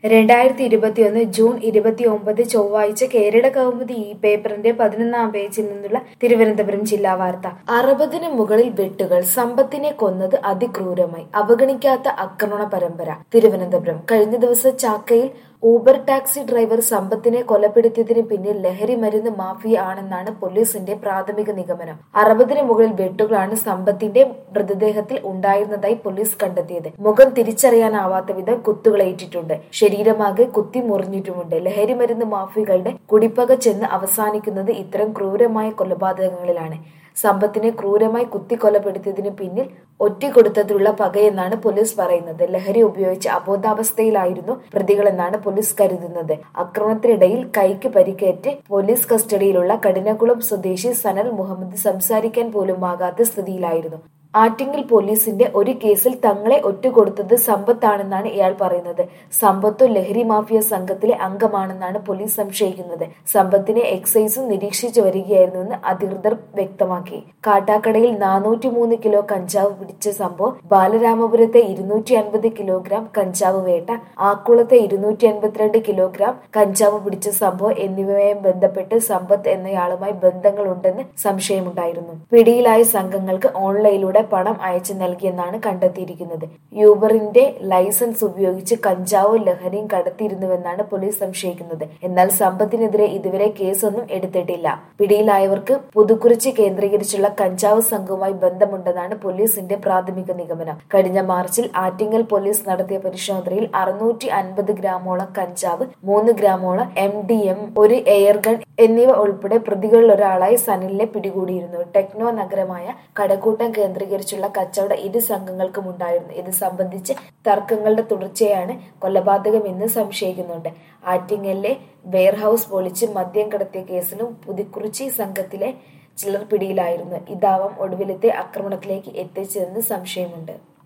രണ്ടായിരത്തി ഇരുപത്തിയൊന്ന് ജൂൺ ഇരുപത്തിയൊമ്പത് ചൊവ്വാഴ്ച കേരള കൗമുദി ഈ പേപ്പറിന്റെ പതിനൊന്നാം പേജിൽ നിന്നുള്ള തിരുവനന്തപുരം ജില്ലാ വാർത്ത അറുപതിന് മുകളിൽ വെട്ടുകൾ സമ്പത്തിനെ കൊന്നത് അതിക്രൂരമായി അവഗണിക്കാത്ത ആക്രമണ പരമ്പര തിരുവനന്തപുരം കഴിഞ്ഞ ദിവസം ചാക്കയിൽ ഊബർ ടാക്സി ഡ്രൈവർ സമ്പത്തിനെ കൊലപ്പെടുത്തിയതിന് പിന്നിൽ ലഹരി മരുന്ന് മാഫിയ ആണെന്നാണ് പോലീസിന്റെ പ്രാഥമിക നിഗമനം അറുപതിന് മുകളിൽ വെട്ടുകളാണ് സമ്പത്തിന്റെ മൃതദേഹത്തിൽ ഉണ്ടായിരുന്നതായി പോലീസ് കണ്ടെത്തിയത് മുഖം തിരിച്ചറിയാനാവാത്ത വിധം കുത്തുകളേറ്റിട്ടുണ്ട് ശരീരമാകെ കുത്തി മുറിഞ്ഞിട്ടുമുണ്ട് ലഹരി മരുന്ന് മാഫിയകളുടെ കുടിപ്പക ചെന്ന് അവസാനിക്കുന്നത് ഇത്തരം ക്രൂരമായ കൊലപാതകങ്ങളിലാണ് സമ്പത്തിനെ ക്രൂരമായി കുത്തിക്കൊലപ്പെടുത്തിയതിനു പിന്നിൽ ഒറ്റിക്കൊടുത്തതിലുള്ള പകയെന്നാണ് പോലീസ് പറയുന്നത് ലഹരി ഉപയോഗിച്ച് അബോധാവസ്ഥയിലായിരുന്നു പ്രതികളെന്നാണ് പോലീസ് കരുതുന്നത് ആക്രമണത്തിനിടയിൽ കൈക്ക് പരിക്കേറ്റ് പോലീസ് കസ്റ്റഡിയിലുള്ള കഠിനകുളം സ്വദേശി സനൽ മുഹമ്മദ് സംസാരിക്കാൻ പോലും ആകാത്ത സ്ഥിതിയിലായിരുന്നു ആറ്റിങ്ങൽ പോലീസിന്റെ ഒരു കേസിൽ തങ്ങളെ ഒറ്റുകൊടുത്തത് സമ്പത്താണെന്നാണ് ഇയാൾ പറയുന്നത് സമ്പത്തു ലഹരി മാഫിയ സംഘത്തിലെ അംഗമാണെന്നാണ് പോലീസ് സംശയിക്കുന്നത് സമ്പത്തിനെ എക്സൈസും നിരീക്ഷിച്ചു വരികയായിരുന്നുവെന്ന് അധികൃതർ വ്യക്തമാക്കി കാട്ടാക്കടയിൽ നാനൂറ്റി മൂന്ന് കിലോ കഞ്ചാവ് പിടിച്ച സംഭവം ബാലരാമപുരത്തെ ഇരുന്നൂറ്റി അൻപത് കിലോഗ്രാം കഞ്ചാവ് വേട്ട ആക്കുളത്തെ ഇരുന്നൂറ്റി അൻപത്തിരണ്ട് കിലോഗ്രാം കഞ്ചാവ് പിടിച്ച സംഭവം എന്നിവയുമായി ബന്ധപ്പെട്ട് സമ്പത്ത് എന്നയാളുമായി ബന്ധങ്ങളുണ്ടെന്ന് സംശയമുണ്ടായിരുന്നു പിടിയിലായ സംഘങ്ങൾക്ക് ഓൺലൈനിലൂടെ പണം അയച്ചു നൽകിയെന്നാണ് കണ്ടെത്തിയിരിക്കുന്നത് യൂബറിന്റെ ലൈസൻസ് ഉപയോഗിച്ച് കഞ്ചാവും ലഹരിയും കടത്തിയിരുന്നുവെന്നാണ് പോലീസ് സംശയിക്കുന്നത് എന്നാൽ സമ്പത്തിനെതിരെ ഇതുവരെ കേസൊന്നും എടുത്തിട്ടില്ല പിടിയിലായവർക്ക് പുതുക്കുറിച്ചി കേന്ദ്രീകരിച്ചുള്ള കഞ്ചാവ് സംഘവുമായി ബന്ധമുണ്ടെന്നാണ് പോലീസിന്റെ പ്രാഥമിക നിഗമനം കഴിഞ്ഞ മാർച്ചിൽ ആറ്റിങ്ങൽ പോലീസ് നടത്തിയ പരിശോധനയിൽ അറുന്നൂറ്റി അൻപത് ഗ്രാമോളം കഞ്ചാവ് മൂന്ന് ഗ്രാമോളം എം ഡി എം ഒരു എയർഗൺ എന്നിവ ഉൾപ്പെടെ പ്രതികളിലൊരാളായി സനിലിനെ പിടികൂടിയിരുന്നു ടെക്നോ നഗരമായ കടക്കൂട്ടം കേന്ദ്രീകരിച്ചുള്ള കച്ചവട ഇരു സംഘങ്ങൾക്കും ഉണ്ടായിരുന്നു ഇത് സംബന്ധിച്ച് തർക്കങ്ങളുടെ തുടർച്ചയാണ് കൊലപാതകമെന്ന് സംശയിക്കുന്നുണ്ട് ആറ്റിങ്ങലിലെ വെയർഹൌസ് പൊളിച്ച് മദ്യം കടത്തിയ കേസിലും പുതിക്കുറിച്ചി സംഘത്തിലെ ചിലർ പിടിയിലായിരുന്നു ഇതാവാം ഒടുവിലത്തെ ആക്രമണത്തിലേക്ക് എത്തിച്ചതെന്ന് സംശയമുണ്ട്